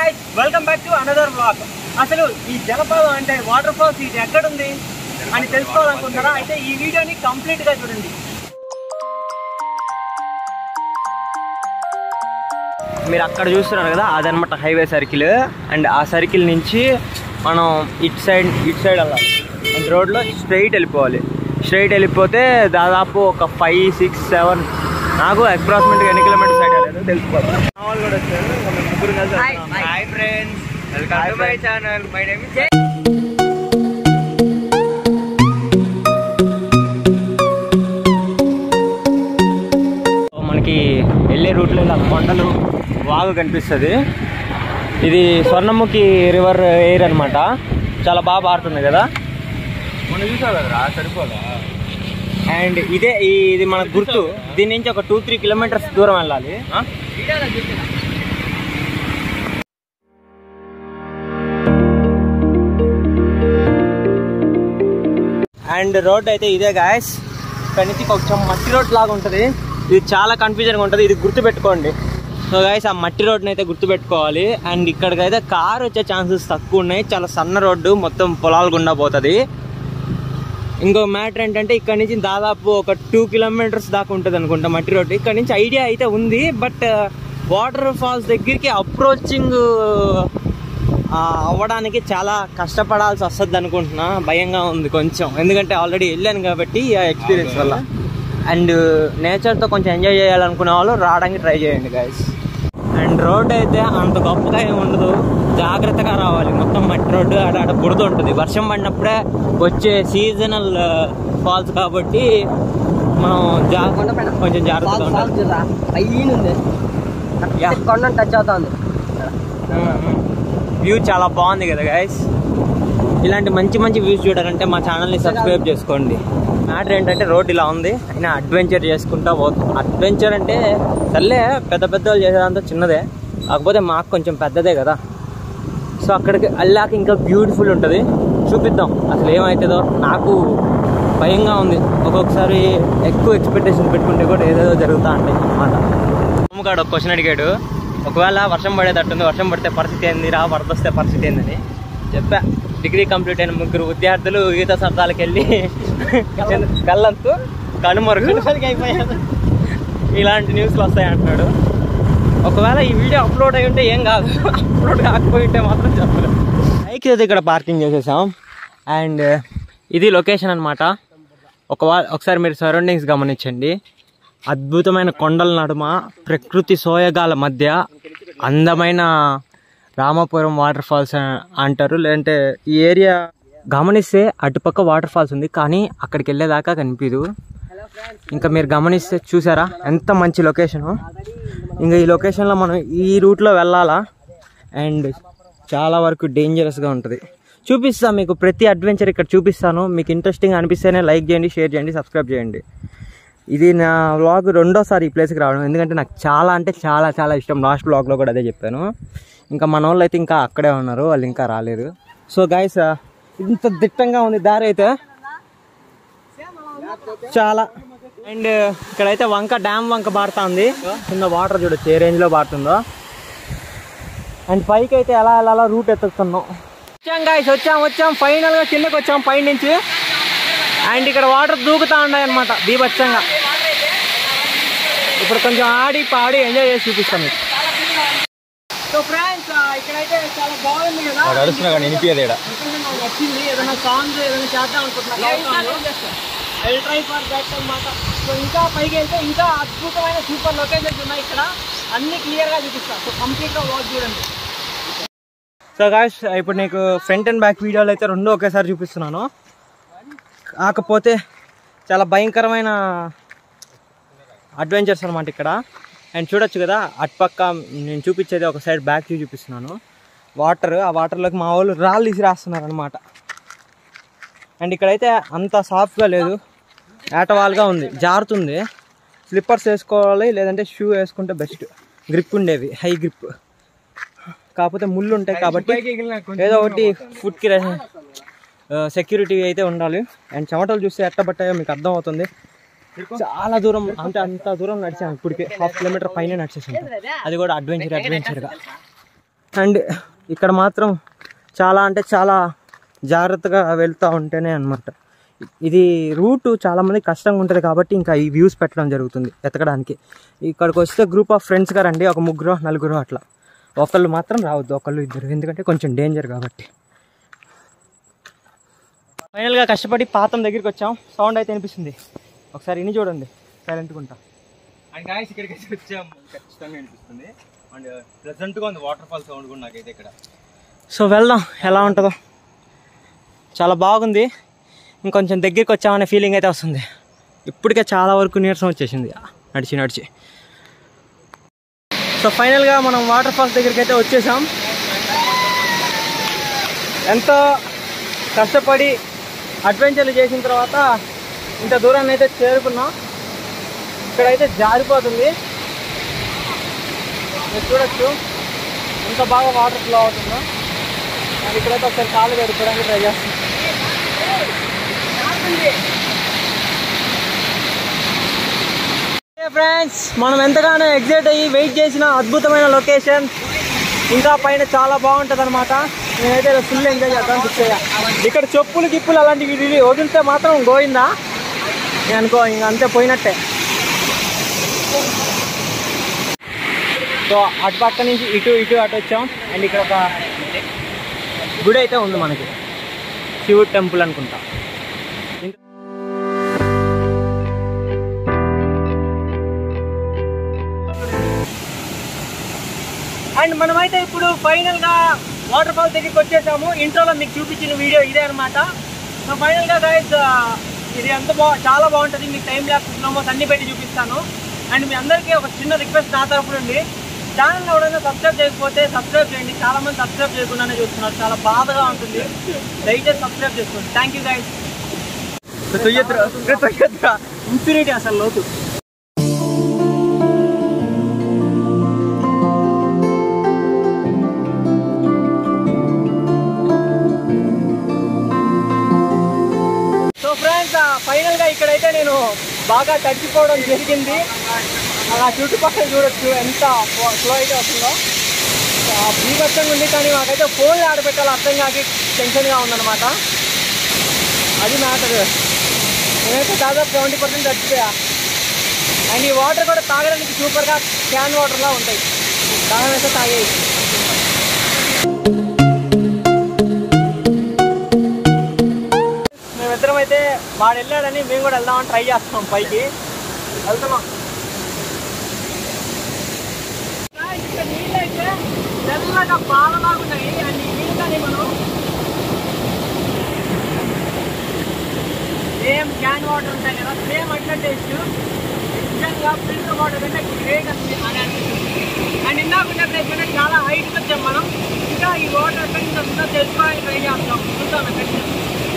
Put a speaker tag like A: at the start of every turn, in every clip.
A: Guys welcome back to another vlog అసలు ఈ జలపాతం అంటే వాటర్ ఫాల్స్ ఇది ఎక్కడుంది అని తెలుసుకోవాలనుకుంటారా అయితే ఈ వీడియోని కంప్లీట్ గా చూడండి మీరు అక్కడ చూస్తున్నారు కదా అదనమాట హైవే సర్కిల్ అండ్ ఆ సర్కిల్ నుంచి మనం ఇటు సైడ్ ఇటు సైడ్ వెళ్ళాలి అండ్ రోడ్లో స్ట్రైట్ వెళ్ళిపోవాలి స్ట్రైట్ వెళ్ళిపోతే దాదాపు ఒక ఫైవ్ సిక్స్ సెవెన్ నాకు అప్రాక్సిమేట్గా ఎన్ని కిలోమీటర్స్ సైడ్ వెళ్ళలేదు తెలుసుకోవాలి మా వాళ్ళు కూడా వచ్చారు ఇంకా మేము ముగ్గురు కలిసి వెళ్తున్నాం.
B: Hi friends welcome
A: Hi
B: to my
A: friends.
B: Channel my name
A: మనకి వెళ్ళే రూట్లో ఇలా కొండలు వాగు కనిపిస్తుంది ఇది స్వర్ణముఖి రివర్ ఎయిర్ అన్నమాట చాలా బాగా పారుతుంది కదా
B: మొన్న చూసావు కదరా సరిపోదా
A: అండ్ ఇదే ఈ- ఇది మన గుర్తు దీని నుంచి ఒక టూ త్రీ కిలోమీటర్స్ దూరం వెళ్ళాలి అండ్ రోడ్ అయితే ఇదే గాయస్ ఇక్కడ నుంచి కొంచెం మట్టి రోడ్ లాగా ఉంటుంది ఇది చాలా కన్ఫ్యూజన్గా ఉంటుంది ఇది గుర్తు పెట్టుకోండి సో గాయస్ ఆ మట్టి రోడ్ని అయితే గుర్తు పెట్టుకోవాలి అండ్ ఇక్కడికైతే కార్ వచ్చే ఛాన్సెస్ తక్కువ ఉన్నాయి చాలా సన్న రోడ్డు మొత్తం పొలాలు గుండా పోతుంది ఇంకో మ్యాటర్ ఏంటంటే ఇక్కడ నుంచి దాదాపు ఒక టూ కిలోమీటర్స్ దాకా ఉంటుంది అనుకుంటా మట్టి రోడ్డు ఇక్కడ నుంచి ఐడియా అయితే ఉంది బట్ వాటర్ ఫాల్స్ దగ్గరికి అప్రోచింగ్ అవ్వడానికి చాలా కష్టపడాల్సి వస్తుంది అనుకుంటున్నా భయంగా ఉంది కొంచెం ఎందుకంటే ఆల్రెడీ వెళ్ళాను కాబట్టి ఆ ఎక్స్పీరియన్స్ వల్ల అండ్ నేచర్తో కొంచెం ఎంజాయ్ చేయాలనుకునే వాళ్ళు రావడానికి ట్రై చేయండి గాయస్ అండ్ రోడ్ అయితే అంత గొప్పగా ఏమి ఉండదు జాగ్రత్తగా రావాలి మొత్తం మట్టి రోడ్డు ఆడ ఆడ బురద ఉంటుంది వర్షం పడినప్పుడే వచ్చే సీజనల్ ఫాల్స్ కాబట్టి మనం జా- కొంచెం జాగ్రత్తగా ఉండాలి Yeah.
C: కొండ టచ్ అవుతుంది
A: వ్యూ చాలా బాగుంది కదా గైస్ ఇలాంటి మంచి మంచి వ్యూస్ చూడాలంటే మా ఛానల్ని సబ్స్క్రైబ్ చేసుకోండి మ్యాటర్ ఏంటంటే రోడ్ ఇలా ఉంది అయినా అడ్వెంచర్ చేసుకుంటా పోతాం అడ్వెంచర్ అంటే సర్లే పెద్ద పెద్ద వాళ్ళు చేసేదంతా చిన్నదే కాకపోతే మాకు కొంచెం పెద్దదే కదా సో అక్కడికి వెళ్ళాక ఇంకా బ్యూటిఫుల్ ఉంటుంది చూపిద్దాం అసలు ఏమవుతుందో నాకు భయంగా ఉంది ఒక్కొక్కసారి ఎక్కువ ఎక్స్పెక్టేషన్ పెట్టుకుంటే కూడా ఏదేదో జరుగుతూ ఉంటాయి అన్నమాట అమ్మగాడు ఒక క్వశ్చన్ అడిగాడు ఒకవేళ వర్షం పడేటట్టుంది వర్షం పడితే పరిస్థితి ఏంది రా వరద వస్తే పరిస్థితి ఏందని చెప్పా డిగ్రీ కంప్లీట్ అయిన ముగ్గురు విద్యార్థులు ఈత సరదాలకు వెళ్ళి కళ్ళంతు కనుమరుగు ఇలాంటి న్యూస్లు వస్తాయి అంటున్నాడు ఒకవేళ ఈ వీడియో అప్లోడ్ అయి ఉంటే ఏం కాదు అప్లోడ్ కాకపోయి ఉంటే మాత్రం చెప్పలేదు బైక్ అయితే ఇక్కడ పార్కింగ్ చేసేసాం అండ్ ఇది లొకేషన్ అనమాట ఒక ఒకసారి మీరు సరౌండింగ్స్ గమనించండి అద్భుతమైన కొండల నడుమ ప్రకృతి సోయగాల మధ్య అందమైన రామాపురం వాటర్ ఫాల్స్ అ- అంటారు లేదంటే ఈ ఏరియా గమనిస్తే అటుపక్క వాటర్ ఫాల్స్ ఉంది కానీ అక్కడికి వెళ్ళేదాకా కనిపించదు ఇంకా మీరు గమనిస్తే చూసారా ఎంత మంచి లొకేషను ఇంకా ఈ లొకేషన్లో మనం ఈ రూట్లో వెళ్ళాలా అండ్ చాలా వరకు డేంజరస్గా ఉంటుంది చూపిస్తాను మీకు ప్రతి అడ్వెంచర్ ఇక్కడ చూపిస్తాను మీకు ఇంట్రెస్టింగ్ అనిపిస్తేనే లైక్ చేయండి షేర్ చేయండి సబ్స్క్రైబ్ చేయండి ఇది నా వ్లాగ్ రెండోసారి ఈ ప్లేస్కి రావడం ఎందుకంటే నాకు చాలా అంటే చాలా చాలా ఇష్టం లాస్ట్ వ్లాగ్లో కూడా అదే చెప్పాను ఇంకా మన వాళ్ళు అయితే ఇంకా అక్కడే ఉన్నారు వాళ్ళు ఇంకా రాలేదు సో గైస్ ఇంత దిట్టంగా ఉంది దారి అయితే చాలా అండ్ ఇక్కడైతే వంక డ్యామ్ వంక పారుతుంది కింద వాటర్ చూడొచ్చు ఏ రేంజ్ లో పారుతుందో అండ్ పైకి అయితే ఎలా ఎలా రూట్ ఎత్తుతున్నాం వచ్చాం గాయస్ వచ్చాం వచ్చాం ఫైనల్ గా కిందకి వచ్చాం పై నుంచి అండ్ ఇక్కడ వాటర్ దూకుతా ఉన్నాయి అనమాట బీభత్సంగా ఇప్పుడు కొంచెం ఆడి పాడి ఎంజాయ్ చేసి చూపిస్తాం మీకు సో ఫ్రెండ్స్ ఇక్కడైతే చాలా బాగుంది కదా
B: అడుస్తున్నా కానీ వినిపించదు ఇక్కడ
A: ఎందుకంటే నాకు నచ్చింది ఏదైనా సాంగ్ ఏదైనా చేద్దాం అనుకుంటున్నా ఐ ట్రై ఫర్ దట్ అన్నమాట సో ఇంకా పైకి వెళ్తే ఇంకా అద్భుతమైన సూపర్ లొకేషన్స్ ఉన్నాయి ఇక్కడ అన్ని క్లియర్ గా చూపిస్తాను సో కంప్లీట్ గా వాచ్ చూడండి సో గాయస్ ఇప్పుడు నీకు ఫ్రంట్ అండ్ బ్యాక్ వీడియోలు అయితే రెండు ఒకేసారి చూపిస్తున్నాను కాకపోతే చాలా భయంకరమైన అడ్వెంచర్స్ అనమాట ఇక్కడ అండ్ చూడొచ్చు కదా అటుపక్క నేను చూపించేది ఒక సైడ్ బ్యాక్ వ్యూ చూపిస్తున్నాను వాటర్ ఆ వాటర్లోకి మా వాళ్ళు రాళ్ళు ఇసిరేస్తున్నారు అనమాట అండ్ ఇక్కడైతే అంత సాఫ్ట్గా లేదు ఏటవాల్గా ఉంది జారుతుంది స్లిప్పర్స్ వేసుకోవాలి లేదంటే షూ వేసుకుంటే బెస్ట్ గ్రిప్ ఉండేవి హై గ్రిప్ కాకపోతే ముళ్ళు ఉంటాయి కాబట్టి ఏదో ఒకటి ఫుడ్కి సెక్యూరిటీ అయితే ఉండాలి అండ్ చెమటలు చూస్తే ఎట్టబట్టాయో మీకు అర్థం అవుతుంది చాలా దూరం అంటే అంత దూరం నడిచాను ఇప్పటికే హాఫ్ కిలోమీటర్ పైన నడిచేసాను అది కూడా అడ్వెంచర్ అడ్వెంచర్గా అండ్ ఇక్కడ మాత్రం చాలా అంటే చాలా జాగ్రత్తగా వెళ్తూ ఉంటేనే అనమాట ఇది రూట్ చాలా మంది కష్టంగా ఉంటుంది కాబట్టి ఇంకా ఈ వ్యూస్ పెట్టడం జరుగుతుంది ఎతకడానికి ఇక్కడికి వస్తే గ్రూప్ ఆఫ్ ఫ్రెండ్స్గా రండి ఒక ముగ్గురు నలుగురు అట్లా ఒకళ్ళు మాత్రం రావద్దు ఒకళ్ళు ఇద్దరు ఎందుకంటే కొంచెం డేంజర్ కాబట్టి ఫైనల్గా కష్టపడి పాతం దగ్గరికి వచ్చాం సౌండ్ అయితే వినిపిస్తుంది ఒకసారి ఇని చూడండి సైలెంట్గా ఉంటా
B: అండ్ గాయస్ ఇక్కడికి అయితే వచ్చాం ఖచ్చితంగా అనిపిస్తుంది అండ్ ప్లెజెంట్గా ఉంది వాటర్ ఫాల్ సౌండ్ కూడా నాకైతే ఇక్కడ
A: సో వెళ్దాం ఎలా ఉంటుందో చాలా బాగుంది ఇంకొంచెం దగ్గరికి వచ్చామనే ఫీలింగ్ అయితే వస్తుంది ఇప్పటికే చాలా వరకు నీరసం వచ్చేసింది నడిచి నడిచి సో ఫైనల్గా మనం వాటర్ ఫాల్స్ దగ్గరికి అయితే వచ్చేసాం ఎంతో కష్టపడి అడ్వెంచర్లు చేసిన తర్వాత ఇంత దూరాన్ని అయితే చేరుకున్నాం ఇక్కడైతే జారిపోతుంది మీరు చూడొచ్చు ఎంత బాగా వాటర్ ఫ్లో అవుతుందో అది ఇక్కడైతే ఒకసారి కాళ్ళు గడుపుకోవడానికి ట్రై చేస్తాం ఫ్రెండ్స్ మనం ఎంతగానో ఎగ్జైట్ అయ్యి వెయిట్ చేసిన అద్భుతమైన లొకేషన్ ఇంకా పైన చాలా బాగుంటుంది అనమాట నేనైతే ఫుల్ ఎంజాయ్ చేద్దాం ఫిక్స్ అయ్యా ఇక్కడ చెప్పులు గిప్పులు అలాంటివి ఇవి వదిలితే మాత్రం గోయిందా నేను అనుకో ఇంక అంతే పోయినట్టే సో అటు పక్క నుంచి ఇటు ఇటు అటు వచ్చాం అండ్ ఇక్కడ ఒక గుడి అయితే ఉంది మనకి శివుడు టెంపుల్ అనుకుంటా అండ్ మనమైతే ఇప్పుడు ఫైనల్ గా వాటర్ ఫాల్ దగ్గరికి వచ్చేసాము ఇంట్రోలో మీకు చూపించిన వీడియో ఇదే అనమాట సో ఫైనల్ గా గైస్ ఇది ఎంత బా చాలా బాగుంటుంది మీకు టైం ల్యాప్స్ స్లోమోస్ అన్ని పెట్టి చూపిస్తాను అండ్ మీ అందరికీ ఒక చిన్న రిక్వెస్ట్ నా తరపు నుండి ఛానల్ ఎవరైనా సబ్స్క్రైబ్ చేయకపోతే సబ్స్క్రైబ్ చేయండి చాలా మంది సబ్స్క్రైబ్ చేయకుండానే చూస్తున్నారు చాలా బాధగా ఉంటుంది దయచేసి సబ్స్క్రైబ్ చేసుకోండి థ్యాంక్ యూ గైస్ ఇన్ఫినిటీ అసలు లోతు సో ఫ్రెండ్స్ ఫైనల్ గా ఇక్కడైతే నేను బాగా తడిచిపోవడం జరిగింది అలా చుట్టుపక్కల చూడొచ్చు ఎంత ఫ్లో అయితే వస్తుందో బీభత్సంగా ఉంది కానీ మాకైతే ఫోన్లు ఆడబెట్టాలి అర్థం కాకి టెన్షన్గా ఉందన్నమాట అది మ్యాటర్ నేనైతే దాదాపు సెవెంటీ పర్సెంట్ తడిచిపోయా అండ్ ఈ వాటర్ కూడా తాగడానికి సూపర్గా క్యాన్ వాటర్లా ఉంటాయి దాని అయితే తాగేయి మేమిద్దరం అయితే వాడు వెళ్ళాడని మేము కూడా వెళ్దామని ట్రై చేస్తున్నాం పైకి వెళ్తున్నాం ఇక్కడ నీళ్ళు అయితే తెల్లగా పాలలాగా ఉన్నాయి అండ్ ఈ నీళ్ళు కానీ మనం సేమ్ క్యాన్ వాటర్ ఉంటాయి కదా సేమ్ అట్లా టేస్ట్ నిజంగా ఫిల్టర్ వాటర్ కంటే గ్రేట్ అనిపి- అని అనిపిస్తుంది అండ్ ఇందాక ఉన్న ప్లేస్ కంటే చాలా హైట్కి వచ్చాం మనం ఇంకా ఈ వాటర్ ఎక్కడి నుంచి వస్తుందో తెలుసుకోవడానికి ట్రై చేస్తాం చూద్దాం ఎక్కడి నుంచి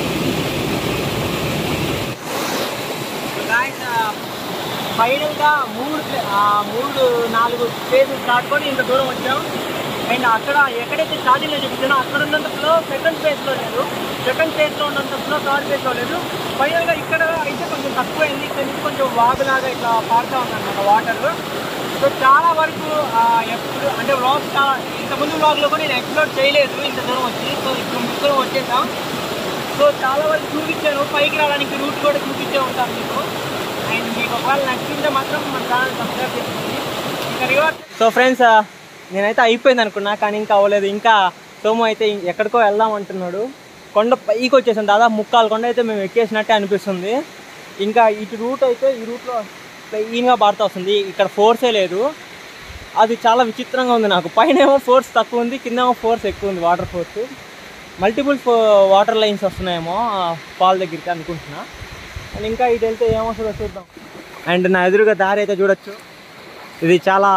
A: గాయస్ ఫైనల్గా మూడు ప్లే- ఆ, మూడు నాలుగు ప్లేసెస్ దాటుకొని ఇంత దూరం వచ్చాం అండ్ అక్కడ ఎక్కడైతే స్టార్టింగ్లో చూపించానో అక్కడ ఉన్నంత ఫ్లో సెకండ్ ఫేజ్లో లేదు సెకండ్ ఫేజ్లో ఉన్నంత ఫ్లో థర్డ్ ఫేజ్లో లేదు ఫైనల్గా ఇక్కడ అయితే కొంచెం తక్కువైంది ఇక్కడ నుంచి కొంచెం వాగులాగా ఇట్లా పారుతూ ఉందన్నమాట వాటర్ సో చాలా వరకు ఆ, ఎప్పుడు అంటే వ్లాగ్స్ చాలా ఇంతకుముందు వ్లాగ్లో కూడా నేను ఎక్స్ప్లోర్ చేయలేదు ఇంత దూరం వచ్చి సో ఇప్పుడు ముగ్గురం వచ్చేసాం సో చాలా వరకు చూపించాను పైకి రావడానికి రూట్ కూడా చూపించే ఉంటాను మీకు అండ్ మీకు ఒకవేళ నచ్చింటే మాత్రం మన ఛానల్ సబ్స్క్రైబ్ చేసుకోండి ఇంకా రివర్స్ సో ఫ్రెండ్స్ నేనైతే అయిపోయింది అనుకున్నా కానీ ఇంకా అవ్వలేదు ఇంకా సోము అయితే ఇం- ఎక్కడికో వెళ్దాం అంటున్నాడు కొండ పైకి వచ్చేసాం దాదాపు ముక్కాలు కొండ అయితే మేము ఎక్కేసినట్టే అనిపిస్తుంది ఇంకా ఇటు రూట్ అయితే ఈ రూట్లో ప్లెయిన్గా పాడుతూ వస్తుంది ఇక్కడ ఫోర్సే లేదు అది చాలా విచిత్రంగా ఉంది నాకు పైన ఏమో ఫోర్స్ తక్కువ ఉంది కింద ఏమో ఫోర్స్ ఎక్కువ ఉంది water force multiple water lines వస్తున్నాయేమో ఫాల్ దగ్గరికి అనుకుంటున్నా అండ్ ఇంకా ఇటు వెళ్తే ఏమొస్తుందో చూద్దాం అండ్ నా ఎదురుగా దారి అయితే చూడొచ్చు ఇది చాలా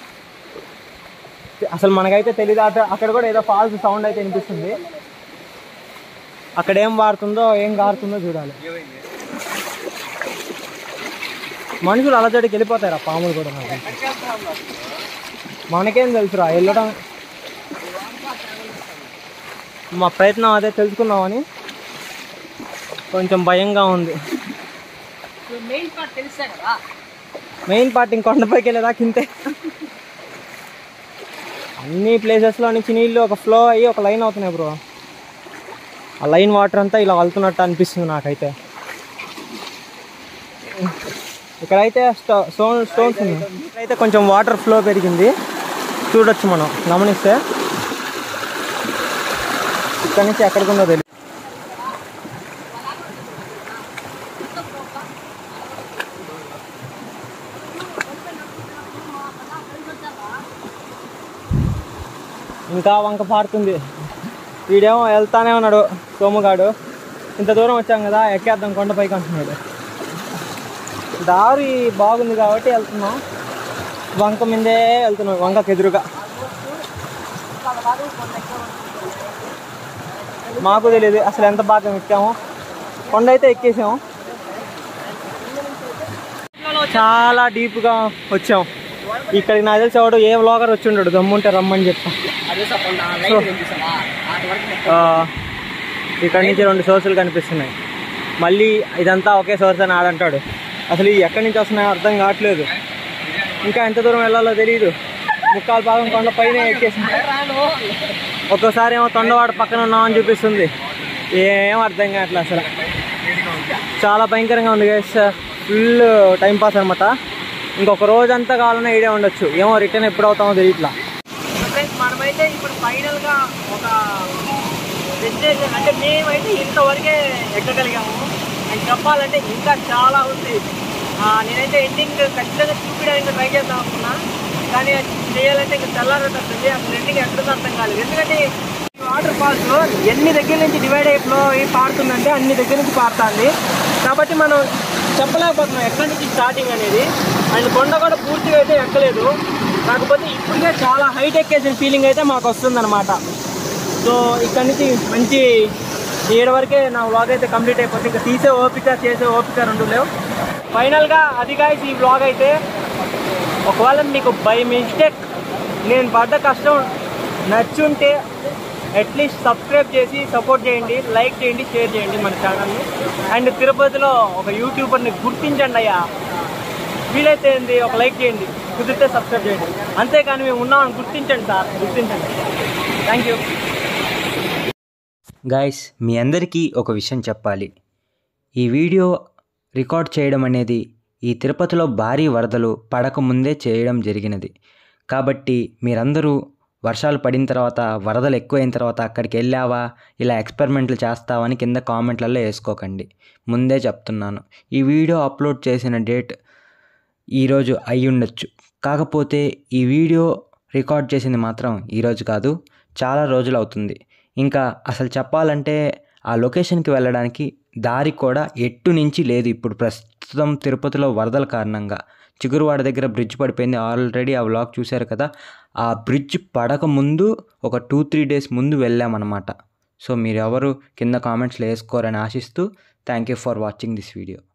A: అసలు మనకైతే తెలియదు అట అక్కడ కూడా ఏదో ఫాల్స్ సౌండ్ అయితే వినిపిస్తుంది అక్కడ ఏం వాడుతుందో ఏం కారుతుందో చూడాలి మనుషులు అలజడికి వెళ్ళిపోతారు ఆ పాములు కూడా నాకు తెలిసి. మనకేం తెలుసురా వెళ్ళడం మా ప్రయత్నం అదే తెలుసుకుందామని కొంచెం భయంగా ఉంది
C: మెయిన్ పార్ట్ తెలుసా కదా
A: మెయిన్ పార్ట్ ఇంకొండపైకి వెళ్ళేదాకా ఇంతే అన్ని ప్లేసెస్లో నుంచి నీళ్ళు ఒక ఫ్లో అయ్యి ఒక లైన్ అవుతున్నాయి బ్రో ఆ లైన్ వాటర్ అంతా ఇలా వెళ్తున్నట్టు అనిపిస్తుంది నాకైతే ఇక్కడైతే స్టో- స్టోన్ స్టోన్స్ ఉన్నాయి ఇక్కడైతే కొంచెం వాటర్ ఫ్లో పెరిగింది చూడొచ్చు మనం గమనిస్తే ఇక్కడ నుంచి ఎక్కడికి ఉందో తెలియదు ఇంకా వంక పారుతుంది వీడేమో వెళ్తానే ఉన్నాడు సోముగాడు ఇంత దూరం వచ్చాం కదా ఎక్కేద్దాం కొండపైకి అంటున్నాడు దారి బాగుంది కాబట్టి వెళ్తున్నాం వంక మీదే వెళ్తున్నాం వంకకు ఎదురుగా మాకు తెలియదు అసలు ఎంత బాగా ఎక్కాము కొండ అయితే ఎక్కేసాము చాలా డీప్గా వచ్చాం ఇక్కడికి నాకు తెలిసి ఎవడు ఏ వ్లాగర్ వచ్చి ఉండడు దమ్ముంటే రమ్మని చెప్పా
C: అదే సార్ కొండ లైట్ కనిపిస్తావా వాటి వరకు
A: ఆ, ఇక్కడ నుంచి రెండు సోర్సులు కనిపిస్తున్నాయి మళ్ళీ ఇదంతా ఒకే సోర్స్ అని ఆడంటాడు అసలు ఈ ఎక్కడి నుంచి వస్తున్నాయో అర్థం కావట్లేదు ఇంకా ఎంత దూరం వెళ్ళాలో తెలియదు ముక్కాలు భాగం కొండ పైన ఎక్కేసింది
C: రాను
A: ఒక్కోసారి ఏమో తొండవాడ పక్కన ఉన్నామని చూపిస్తుంది ఏం అర్థం కావట్లేదు అసలు చాలా భయంకరంగా ఉంది గైస్ ఫుల్ టైం పాస్ అనమాట ఇంకొక రోజంతా కావాలన్నా ఈడే ఉండొచ్చు ఏమో రిటర్న్ ఎప్పుడు అవుతామో తెలియట్లా
C: ఫ్రెండ్స్ మనమైతే ఇప్పుడు ఫైనల్ గా ఒక డెస్టినేషన్ అంటే మేమైతే ఇంతవరకే ఎక్కగలిగాము అండ్ చెప్పాలంటే ఇంకా చాలా ఉంది ఆ, నేనైతే ఎండింగ్ ఖచ్చితంగా చూపించడానికి ట్రై చేద్దాం అనుకున్నా కానీ అది చేయాలంటే ఇంకా తెల్లారవుతుంది అసలు ఎండింగ్ ఎక్కడ అర్థం కాలేదు ఎందుకంటే ఈ వాటర్ ఫాల్స్ ఎన్ని దగ్గర నుంచి డివైడ్ అయ్యి ఫ్లో అయ్యి పారుతుందంటే అన్ని దగ్గర నుంచి పారుతుంది కాబట్టి మనం చెప్పలేకపోతున్నాం ఎక్కడి నుంచి స్టార్టింగ్ అనేది అండ్ కొండ కూడా పూర్తిగా అయితే ఎక్కలేదు కాకపోతే ఇప్పటికే చాలా హైట్ ఎక్కేసిన ఫీలింగ్ అయితే మాకు వస్తుందన్నమాట సో ఇక్కడ నుంచి మంచి ఏడు వరకే నా వ్లాగ్ అయితే కంప్లీట్ అయిపోతుంది ఇంకా తీసే ఓపిక చేసే ఓపిక రెండు లేవు ఫైనల్గా అది guys ఈ వ్లాగ్ అయితే ఒకవేళ మీకు బై మిస్టేక్ నేను పడ్డ కష్టం నచ్చుంటే అట్లీస్ట్ సబ్స్క్రైబ్ చేసి సపోర్ట్ చేయండి లైక్ చేయండి షేర్ చేయండి మన ఛానల్ని అండ్ తిరుపతిలో ఒక యూట్యూబర్ని గుర్తించండి అయ్యా వీలైతే ఏంది ఒక లైక్ చేయండి కుదిరితే సబ్స్క్రైబ్ చేయండి అంతేకాని మేము ఉన్నామని గుర్తించండి సార్ గుర్తించండి థ్యాంక్ యూ
D: గాయస్ మీ అందరికీ ఒక విషయం చెప్పాలి ఈ వీడియో రికార్డ్ చేయడం అనేది ఈ తిరుపతిలో భారీ వరదలు పడకముందే చేయడం జరిగినది కాబట్టి మీరందరూ వర్షాలు పడిన తర్వాత వరదలు ఎక్కువైన తర్వాత అక్కడికి వెళ్ళావా ఇలా ఎక్స్పెరిమెంట్లు చేస్తావని కింద కామెంట్లలో వేసుకోకండి ముందే చెప్తున్నాను ఈ వీడియో అప్లోడ్ చేసిన డేట్ ఈరోజు అయి ఉండొచ్చు కాకపోతే ఈ వీడియో రికార్డ్ చేసింది మాత్రం ఈరోజు కాదు చాలా రోజులు అవుతుంది ఇంకా అసలు చెప్పాలంటే ఆ లొకేషన్కి వెళ్ళడానికి దారి కూడా ఎట్టు నుంచి లేదు ఇప్పుడు ప్రస్తుతం తిరుపతిలో వరదల కారణంగా చిగురువాడ దగ్గర బ్రిడ్జ్ పడిపోయింది ఆల్రెడీ ఆ వ్లాగ్ చూశారు కదా ఆ బ్రిడ్జ్ పడక ముందు ఒక టూ త్రీ డేస్ ముందు వెళ్ళామన్నమాట సో మీరు ఎవరు కింద కామెంట్స్లో వేసుకోరని ఆశిస్తూ thank you for watching this video